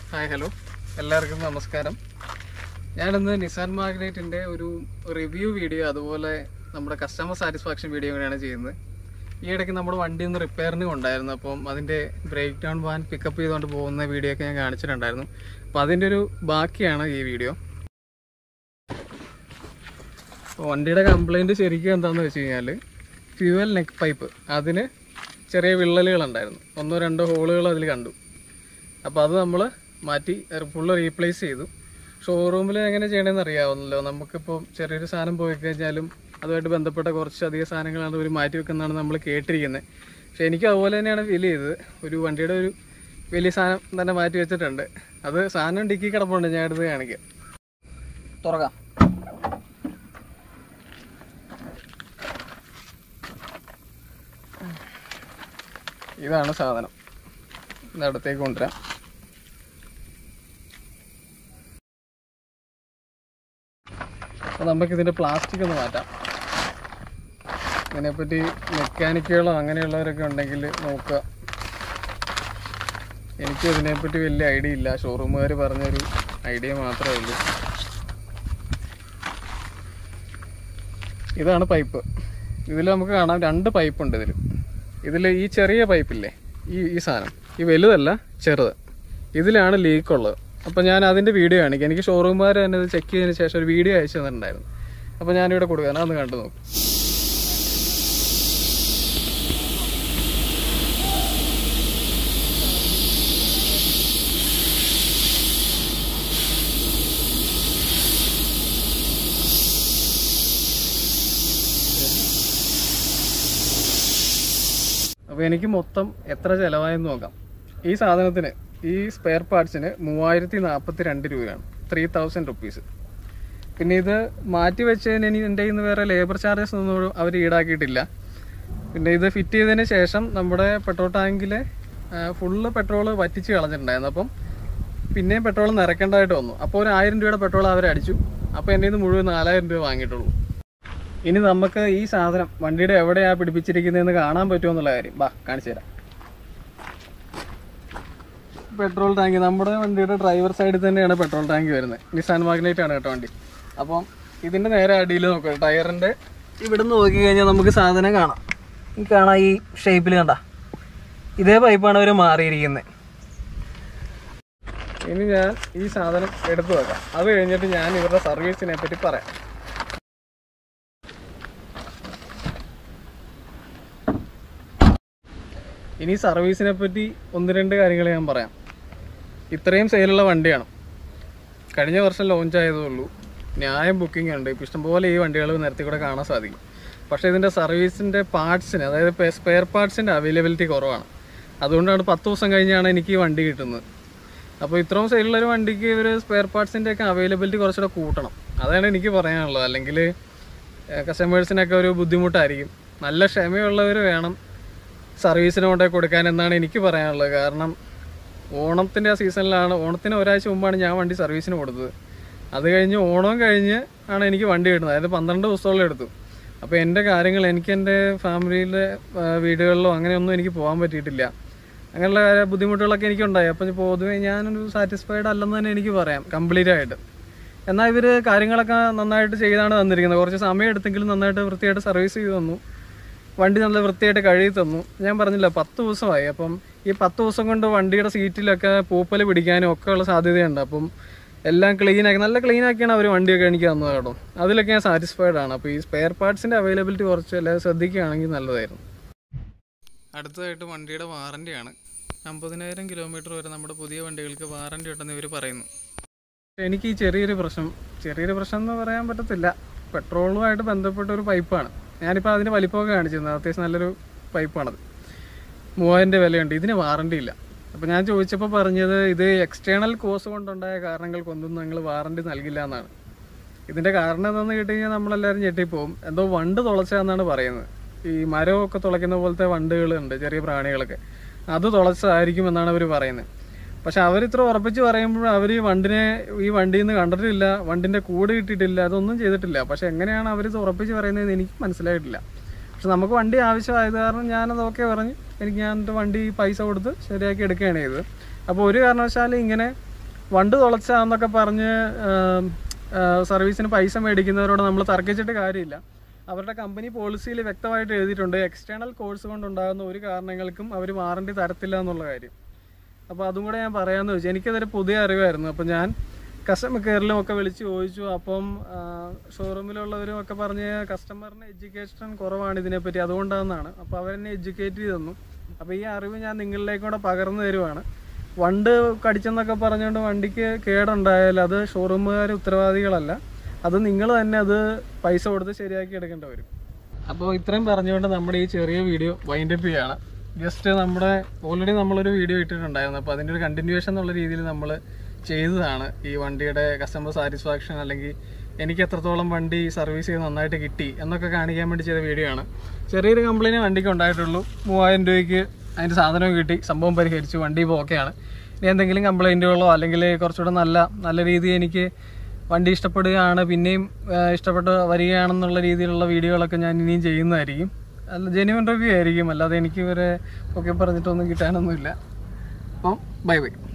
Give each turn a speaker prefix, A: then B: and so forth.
A: hi hello എല്ലാവർക്കും നമസ്കാരം ഞാനിന്ന് നിസാൻ മാഗ്നേറ്റിൻ്റെ ഒരു റിവ്യൂ വീഡിയോ അതുപോലെ നമ്മുടെ കസ്റ്റമർ സാറ്റിസ്ഫാക്ഷൻ വീഡിയോ കൂടെയാണ് ചെയ്യുന്നത് ഈ ഇടയ്ക്ക് നമ്മുടെ വണ്ടി ഒന്ന് റിപ്പയറിന് കൊണ്ടായിരുന്നു അപ്പം അതിൻ്റെ ബ്രേക്ക് ഡൗൺ വാൻ പിക്കപ്പ് ചെയ്തുകൊണ്ട് പോകുന്ന വീഡിയോ ഒക്കെ ഞാൻ കാണിച്ചിട്ടുണ്ടായിരുന്നു അപ്പോൾ അതിൻ്റെ ഒരു ബാക്കിയാണ് ഈ വീഡിയോ അപ്പോൾ വണ്ടിയുടെ കംപ്ലൈൻറ്റ് ശരിക്കും എന്താണെന്ന് വെച്ച് കഴിഞ്ഞാൽ ഫ്യൂവൽ നെക്ക് പൈപ്പ് അതിന് ചെറിയ വിള്ളലുകളുണ്ടായിരുന്നു ഒന്നോ രണ്ടോ ഹോളുകൾ അതിൽ കണ്ടു അപ്പോൾ അത് നമ്മൾ മാറ്റി ഫുള്ള് റീപ്ലേസ് ചെയ്തു ഷോറൂമിൽ എങ്ങനെ ചെയ്യണമെന്ന് അറിയാവുന്നല്ലോ നമുക്കിപ്പോൾ ചെറിയൊരു സാധനം പോയി കഴിഞ്ഞാലും അതുമായിട്ട് ബന്ധപ്പെട്ട കുറച്ച് അധികം സാധനങ്ങളാണ് അവർ മാറ്റി വെക്കുന്നതാണ് നമ്മൾ കേട്ടിരിക്കുന്നത് പക്ഷെ എനിക്ക് അതുപോലെ തന്നെയാണ് ഫീൽ ചെയ്തത് ഒരു വണ്ടിയുടെ ഒരു വലിയ സാധനം തന്നെ മാറ്റി വെച്ചിട്ടുണ്ട് അത് സാധനം ഡിക്കി കിടപ്പുണ്ട് ഞാൻ എടുത്ത് കാണിക്കാം തുറക്കാം ഇതാണ് സാധനം ഇത് അടുത്തേക്ക് കൊണ്ടുവരാം അപ്പോൾ നമുക്ക് ഇതിൻ്റെ പ്ലാസ്റ്റിക് ഒന്ന് മാറ്റാം ഇതിനെപ്പറ്റി മെക്കാനിക്കുകളോ അങ്ങനെയുള്ളവരൊക്കെ ഉണ്ടെങ്കിൽ നോക്കുക എനിക്ക് ഇതിനെപ്പറ്റി വലിയ ഐഡിയ ഇല്ല ഷോറൂമുകാർ പറഞ്ഞൊരു ഐഡിയ മാത്രമേ ഉള്ളൂ ഇതാണ് പൈപ്പ് ഇതിൽ നമുക്ക് കാണാം രണ്ട് പൈപ്പ് ഉണ്ട് ഇതിൽ ഇതിൽ ഈ ചെറിയ പൈപ്പില്ലേ ഈ ഈ സാധനം ഈ വലുതല്ല ചെറുത് ഇതിലാണ് ലീക്ക് ഉള്ളത് അപ്പോൾ ഞാൻ അതിൻ്റെ വീഡിയോ കാണിക്കാം എനിക്ക് ഷോറൂമുകാർ തന്നെ ഇത് ചെക്ക് ചെയ്തതിന് ശേഷം ഒരു വീഡിയോ അയച്ചു തന്നിട്ടുണ്ടായിരുന്നു അപ്പോൾ ഞാനിവിടെ കൊടുക്കാൻ അതൊന്ന് കണ്ടു നോക്കും അപ്പോൾ എനിക്ക് മൊത്തം എത്ര ചിലവായെന്ന് നോക്കാം ഈ സാധനത്തിന് ഈ സ്പെയർ പാർട്സിന് മൂവായിരത്തി നാൽപ്പത്തി രണ്ട് രൂപയാണ് ത്രീ തൗസൻഡ് റുപ്പീസ് പിന്നെ ഇത് മാറ്റി വെച്ചതിന് ഇനി എൻ്റെ കയ്യിൽ നിന്ന് വേറെ ലേബർ ചാർജസ് ഒന്നും അവർ ഈടാക്കിയിട്ടില്ല പിന്നെ ഇത് ഫിറ്റ് ചെയ്തതിന് ശേഷം നമ്മുടെ പെട്രോൾ ടാങ്കിലെ ഫുള്ള് പെട്രോൾ വറ്റിച്ച് കളഞ്ഞിട്ടുണ്ടായിരുന്നു അപ്പം പിന്നെയും പെട്രോൾ നിറയ്ക്കേണ്ടതായിട്ട് വന്നു അപ്പോൾ ഒരു ആയിരം രൂപയുടെ പെട്രോൾ അവർ അടിച്ചു അപ്പോൾ എൻ്റെ നിന്ന് മുഴുവൻ നാലായിരം രൂപ വാങ്ങിയിട്ടുള്ളൂ ഇനി നമുക്ക് ഈ സാധനം വണ്ടിയുടെ എവിടെയാ പിടിപ്പിച്ചിരിക്കുന്നതെന്ന് കാണാൻ പറ്റുമോ എന്നുള്ള കാര്യം ബാ കാണിച്ചു തരാം പെട്രോൾ ടാങ്ക് നമ്മുടെ വണ്ടിയുടെ ഡ്രൈവർ സൈഡിൽ തന്നെയാണ് പെട്രോൾ ടാങ്ക് വരുന്നത് നിസാൻ മാഗ്നൈറ്റ് ആണ് കേട്ടോ വണ്ടി അപ്പം ഇതിൻ്റെ നേരെ അടിയിൽ നോക്കുക ടയറിൻ്റെ ഇവിടുന്ന് നോക്കി കഴിഞ്ഞാൽ നമുക്ക് സാധനം കാണാം ഈ കാണാം ഈ ഷേപ്പിൽ കണ്ട ഇതേ പൈപ്പാണ് അവർ മാറിയിരിക്കുന്നത് ഇനി ഞാൻ ഈ സാധനം എടുത്തു വെക്കാം അത് കഴിഞ്ഞിട്ട് ഞാൻ ഇവരുടെ സർവീസിനെ പറ്റി പറയാം ഇനി സർവീസിനെ പറ്റി ഒന്ന് രണ്ട് കാര്യങ്ങൾ ഞാൻ പറയാം ഇത്രയും സെയിലുള്ള വണ്ടിയാണ് കഴിഞ്ഞ വർഷം ലോഞ്ച് ആയതേ ഉള്ളൂ ന്യായം ബുക്കിംഗ് ഉണ്ട് ഇപ്പം ഇഷ്ടംപോലെ ഈ വണ്ടികൾ നിരത്തി കൂടെ കാണാൻ സാധിക്കും പക്ഷേ ഇതിൻ്റെ സർവീസിൻ്റെ പാർട്സിന് അതായത് സ്പെയർ പാർട്സിൻ്റെ അവൈലബിലിറ്റി കുറവാണ് അതുകൊണ്ടാണ് പത്ത് ദിവസം കഴിഞ്ഞാണ് എനിക്ക് ഈ വണ്ടി കിട്ടുന്നത് അപ്പോൾ ഇത്രയും സെയിലുള്ള ഒരു വണ്ടിക്ക് ഇവർ സ്പെയർ പാർട്സിൻ്റെ ഒക്കെ അവൈലബിലിറ്റി കുറച്ചുകൂടെ കൂട്ടണം അതാണ് എനിക്ക് പറയാനുള്ളത് അല്ലെങ്കിൽ കസ്റ്റമേഴ്സിനൊക്കെ ഒരു ബുദ്ധിമുട്ടായിരിക്കും നല്ല ക്ഷമയുള്ളവർ വേണം സർവീസിന് കൊണ്ടേ കൊടുക്കാൻ എന്നാണ് എനിക്ക് പറയാനുള്ളത് കാരണം ഓണത്തിൻ്റെ ആ സീസണിലാണ് ഓണത്തിന് ഒരാഴ്ച മുമ്പാണ് ഞാൻ വണ്ടി സർവീസിന് കൊടുത്തത് അത് കഴിഞ്ഞ് ഓണം കഴിഞ്ഞ് ആണ് എനിക്ക് വണ്ടി കിട്ടുന്നത് അതായത് പന്ത്രണ്ട് ദിവസത്തോളം എടുത്തു അപ്പോൾ എൻ്റെ കാര്യങ്ങൾ എനിക്ക് എൻ്റെ ഫാമിലിയിലെ ആ, വീടുകളിലോ അങ്ങനെയൊന്നും എനിക്ക് പോകാൻ പറ്റിയിട്ടില്ല അങ്ങനെയുള്ള കാര്യ ബുദ്ധിമുട്ടുകളൊക്കെ എനിക്കുണ്ടായി അപ്പം പൊതുവെ ഞാനൊരു സാറ്റിസ്ഫൈഡ് അല്ലെന്ന് തന്നെ എനിക്ക് പറയാം കംപ്ലീറ്റ് ആയിട്ട് എന്നാൽ ഇവർ കാര്യങ്ങളൊക്കെ നന്നായിട്ട് ചെയ്താണ് തന്നിരിക്കുന്നത് കുറച്ച് സമയം എടുത്തെങ്കിലും നന്നായിട്ട് വൃത്തിയായിട്ട് സർവീസ് ചെയ്ത് തന്നു വണ്ടി നല്ല വൃത്തിയായിട്ട് കഴുകി തന്നു ഞാൻ പറഞ്ഞില്ല പത്ത് ദിവസമായി അപ്പം ഈ പത്ത് ദിവസം കൊണ്ട് വണ്ടിയുടെ സീറ്റിലൊക്കെ പൂപ്പൽ പിടിക്കാനും ഒക്കെ ഉള്ള സാധ്യതയുണ്ട് അപ്പം എല്ലാം ക്ലീൻ ആക്കി നല്ല ക്ലീൻ ആക്കിയാണ് അവർ വണ്ടിയൊക്കെ എനിക്ക് തന്നത് കേട്ടോ അതിലൊക്കെ ഞാൻ സാറ്റിസ്ഫൈഡ് ആണ് അപ്പോൾ ഈ സ്പെയർ പാർട്സിൻ്റെ അവൈലബിലിറ്റി കുറച്ച് എല്ലാവരും ശ്രദ്ധിക്കുകയാണെങ്കിൽ നല്ലതായിരുന്നു അടുത്തതായിട്ട് വണ്ടിയുടെ വാറൻറ്റിയാണ് അമ്പതിനായിരം കിലോമീറ്റർ വരെ നമ്മുടെ പുതിയ വണ്ടികൾക്ക് വാറൻറ്റി ഉണ്ടെന്ന് ഇവർ പറയുന്നു എനിക്ക് ഈ ചെറിയൊരു പ്രശ്നം ചെറിയൊരു പ്രശ്നം എന്ന് പറയാൻ പറ്റത്തില്ല പെട്രോളുമായിട്ട് ബന്ധപ്പെട്ട ഒരു പൈപ്പാണ് ഞാനിപ്പോൾ അതിൻ്റെ വലിപ്പമൊക്കെ കാണിച്ചിരുന്നത് അത്യാവശ്യം നല്ലൊരു പൈപ്പാണത് മൂവായിരം രൂപ വിലയുണ്ട് ഇതിന് വാറണ്ടി ഇല്ല അപ്പോൾ ഞാൻ ചോദിച്ചപ്പോൾ പറഞ്ഞത് ഇത് എക്സ്റ്റേണൽ കോസ് കൊണ്ടുണ്ടായ കാരണങ്ങൾക്കൊന്നും നിങ്ങൾ വാറണ്ടി നൽകില്ല എന്നാണ് ഇതിൻ്റെ കാരണം എന്താണെന്ന് കേട്ട് കഴിഞ്ഞാൽ നമ്മളെല്ലാവരും ഞെട്ടിപ്പോവും എന്തോ വണ്ട് തുളച്ചാന്നാണ് പറയുന്നത് ഈ മരമൊക്കെ തുളയ്ക്കുന്ന പോലത്തെ വണ്ടുകളുണ്ട് ചെറിയ പ്രാണികളൊക്കെ അത് തുളച്ചതായിരിക്കും എന്നാണ് അവർ പറയുന്നത് പക്ഷെ അവരിത്ര ഉറപ്പിച്ച് പറയുമ്പോൾ അവർ ഈ വണ്ടിനെ ഈ വണ്ടിയിൽ നിന്ന് കണ്ടിട്ടില്ല വണ്ടിൻ്റെ കൂട് കിട്ടിയിട്ടില്ല അതൊന്നും ചെയ്തിട്ടില്ല പക്ഷെ എങ്ങനെയാണ് അവർ ഇത് ഉറപ്പിച്ച് പറയുന്നതെന്ന് എനിക്ക് മനസ്സിലായിട്ടില്ല പക്ഷെ നമുക്ക് വണ്ടി ആവശ്യമായത് കാരണം ഞാനത് ഓക്കെ പറഞ്ഞു എനിക്ക് ഞാൻ എൻ്റെ വണ്ടി പൈസ കൊടുത്ത് ശരിയാക്കി എടുക്കുകയാണ് ചെയ്തത് അപ്പോൾ ഒരു കാരണവശാലും ഇങ്ങനെ വണ്ട് തുളച്ചാന്നൊക്കെ പറഞ്ഞ് ആം, ആ, സർവീസിന് പൈസ മേടിക്കുന്നവരോട് നമ്മൾ തർക്കിച്ചിട്ട് കാര്യമില്ല അവരുടെ കമ്പനി പോളിസിയിൽ വ്യക്തമായിട്ട് എഴുതിയിട്ടുണ്ട് എക്സ്റ്റേണൽ കോഴ്സ് കൊണ്ടുണ്ടാകുന്ന ഒരു കാരണങ്ങൾക്കും അവർ വാറണ്ടി തരത്തില്ല എന്നുള്ള കാര്യം അപ്പോൾ അതും കൂടെ ഞാൻ പറയാമെന്ന് വെച്ചു എനിക്കതൊരു പുതിയ അറിവായിരുന്നു അപ്പോൾ ഞാൻ കസ്റ്റമർ കെയറിലും ഒക്കെ വിളിച്ച് ചോദിച്ചു അപ്പം ഷോറൂമിലുള്ളവരും ഒക്കെ പറഞ്ഞ് കസ്റ്റമറിന് എഡ്യൂക്കേഷൻ കുറവാണ് ഇതിനെപ്പറ്റി അതുകൊണ്ടാണെന്നാണ് അപ്പോൾ അവരെന്നെ എഡ്യൂക്കേറ്റ് ചെയ്ത് തന്നു അപ്പോൾ ഈ അറിവ് ഞാൻ നിങ്ങളിലേക്ക് കൂടെ പകർന്നു തരുവാണ് വണ്ട് കടിച്ചെന്നൊക്കെ പറഞ്ഞുകൊണ്ട് വണ്ടിക്ക് കേടുണ്ടായാൽ അത് ഷോറൂമുകാർ ഉത്തരവാദികളല്ല അത് നിങ്ങൾ തന്നെ അത് പൈസ കൊടുത്ത് ശരിയാക്കി എടുക്കേണ്ടി വരും അപ്പോൾ ഇത്രയും പറഞ്ഞുകൊണ്ട് നമ്മുടെ ഈ ചെറിയ വീഡിയോ വൈൻഡപ്പ് ചെയ്യാണ് ജസ്റ്റ് നമ്മുടെ ഓൾറെഡി നമ്മളൊരു വീഡിയോ ഇട്ടിട്ടുണ്ടായിരുന്നു അപ്പോൾ അതിൻ്റെ ഒരു കണ്ടിന്യൂവേഷൻ എന്നുള്ള രീതിയിൽ നമ്മൾ ചെയ്തതാണ് ഈ വണ്ടിയുടെ കസ്റ്റമർ സാറ്റിസ്ഫാക്ഷൻ അല്ലെങ്കിൽ എനിക്ക് എത്രത്തോളം വണ്ടി സർവീസ് ചെയ്ത് നന്നായിട്ട് കിട്ടി എന്നൊക്കെ കാണിക്കാൻ വേണ്ടി ചെയ്ത വീഡിയോ ആണ് ചെറിയൊരു കംപ്ലൈൻറ്റ് വണ്ടിക്ക് ഉണ്ടായിട്ടുള്ളൂ മൂവായിരം രൂപയ്ക്ക് അതിൻ്റെ സാധനം കിട്ടി സംഭവം പരിഹരിച്ചു വണ്ടി ഇപ്പോൾ ഓക്കെയാണ് ഇനി എന്തെങ്കിലും കംപ്ലൈൻറ്റുകളോ അല്ലെങ്കിൽ കുറച്ചുകൂടെ നല്ല നല്ല രീതിയിൽ എനിക്ക് വണ്ടി ഇഷ്ടപ്പെടുകയാണ് പിന്നെയും ആ, ഇഷ്ടപ്പെട്ട് വരികയാണെന്നുള്ള രീതിയിലുള്ള വീഡിയോകളൊക്കെ ഞാൻ ഇനിയും ചെയ്യുന്നതായിരിക്കും അല്ല ജെന്യുവൻ റിവ്യൂ ആയിരിക്കും അല്ലാതെ എനിക്ക് ഇവരെ ഒക്കെ പറഞ്ഞിട്ടൊന്നും കിട്ടാനൊന്നുമില്ല അപ്പം ബൈ ബൈ